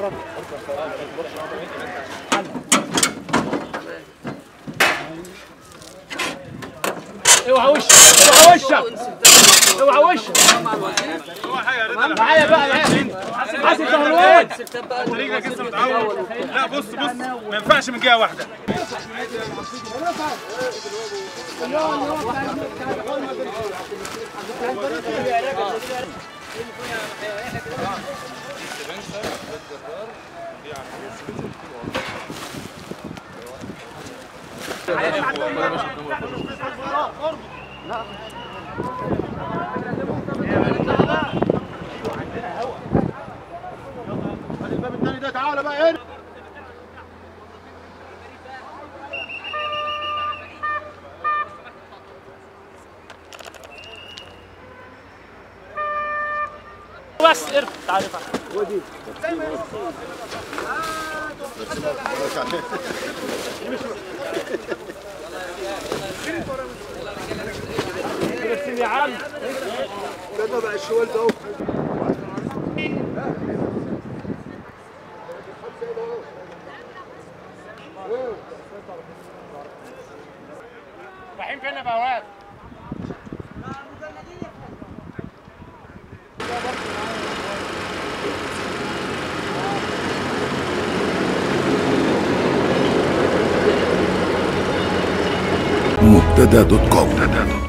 اوعى وشك اوعى وشك اوعى وشك معايا بقى معايا حاسب ظهرون رجلك لسه متعود لا بص بص ما ينفعش من جهه واحده الباب الثاني ده تعالى بقى هنا بس ارفع تعالى ارفع بس يا عم ده بقى الشوال ده رايحين فين يا بواب مبتدا دوت كوم